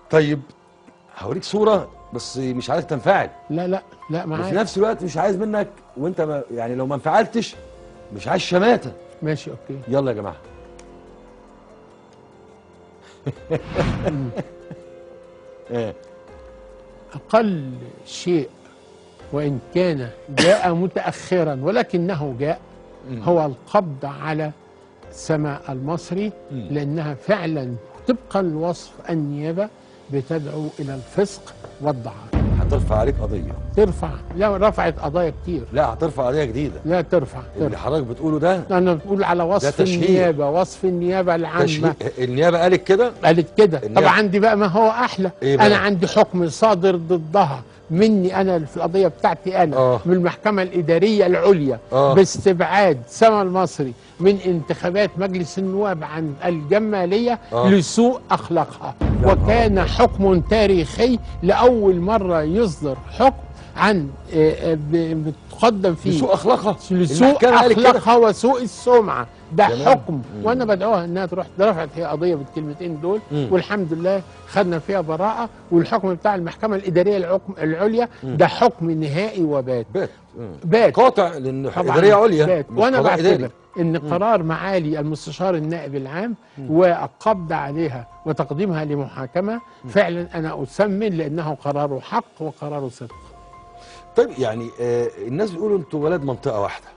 طيب هوريك صوره بس مش عايزك تنفعل لا لا لا وفي معاك نفس الوقت مش عايز منك وانت ما يعني لو ما انفعلتش مش عايز شماته ماشي اوكي يلا يا جماعه آه. أقل شيء وإن كان جاء متأخرا ولكنه جاء هو القبض على سماء المصري مم. لأنها فعلا طبقا لوصف النيابة بتدعو إلى الفسق والضعف هترفع عليك قضيه ترفع لا رفعت قضايا كتير لا هترفع قضيه جديده لا ترفع اللي ترفع حضرتك بتقوله ده أنا بتقول على وصف تشهير. النيابة وصف النيابة العامة تشهير النيابه قالت كده قالت كده النيابة- طب عندي بقى ما هو احلى إيه بقى؟ انا عندي حكم صادر ضدها مني انا في القضيه بتاعتي انا آه. من المحكمه الاداريه العليا آه. باستبعاد سما المصري من انتخابات مجلس النواب عن الجماليه آه. لسوء اخلاقها يا وكان حكم تاريخي لاول مره يصدر حكم عن آه، آه، ب- بتقدم فيه لسوء اخلاقها لسوء المحكمة قالت كده. اخلاقها وسوء السمعه ده تمام. حكم مم. وانا بدعوها انها تروح ده رفعت هي قضيه بالكلمتين دول مم. والحمد لله خدنا فيها براءه والحكم بتاع المحكمه الاداريه العكم العليا ده حكم نهائي وبات بات مم. بات قاطع لان طبعاً اداريه عليا بات. مش وانا قضاء بعتبر إداري. ان قرار معالي المستشار النائب العام والقبض عليها وتقديمها لمحاكمه فعلا انا اسمن لانه قرار حق وقرار صدق طيب يعني آه الناس بيقولوا انتوا ولاد منطقه واحده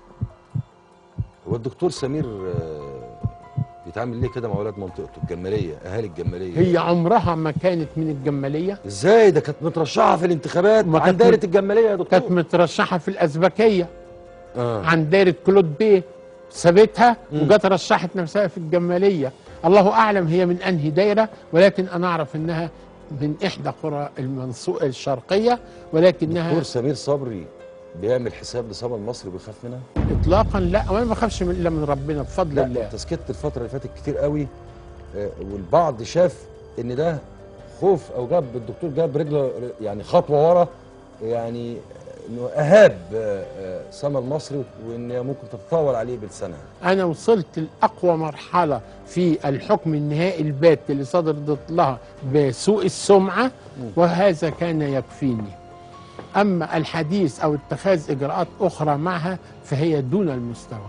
هو الدكتور سمير آه بيتعامل ليه كده مع ولاد منطقته الجماليه اهالي الجماليه هي عمرها ما كانت من الجماليه ازاي ده كانت مترشحه في الانتخابات ما عن كانت دايره مت- الجماليه يا كانت دكتور مترشحه في الازبكيه آه. عن دايره كلود بيه سابتها مم. وجت رشحت نفسها في الجماليه الله اعلم هي من انهي دايره ولكن انا اعرف انها من احدى قرى المنصوره الشرقيه ولكنها دكتور سمير صبري بيعمل حساب لصبا المصري وبيخاف منها اطلاقا لا وانا ما بخافش من الا من ربنا بفضل لا الله انت سكت الفتره اللي فاتت كتير قوي آه، والبعض شاف ان ده خوف او جاب الدكتور جاب رجله يعني خطوه ورا يعني انه اهاب آه، آه، سما المصري وان هي ممكن تتطاول عليه بلسانها انا وصلت لاقوى مرحله في الحكم النهائي البات اللي صدر ضدها بسوء السمعه وهذا كان يكفيني اما الحديث او اتخاذ اجراءات اخرى معها فهي دون المستوى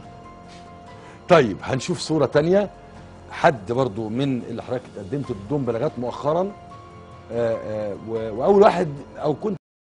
طيب هنشوف صوره تانية حد برضو من اللي حضرتك قدمت ضدهم بلاغات مؤخرا آه، آه، و- واول واحد او كنت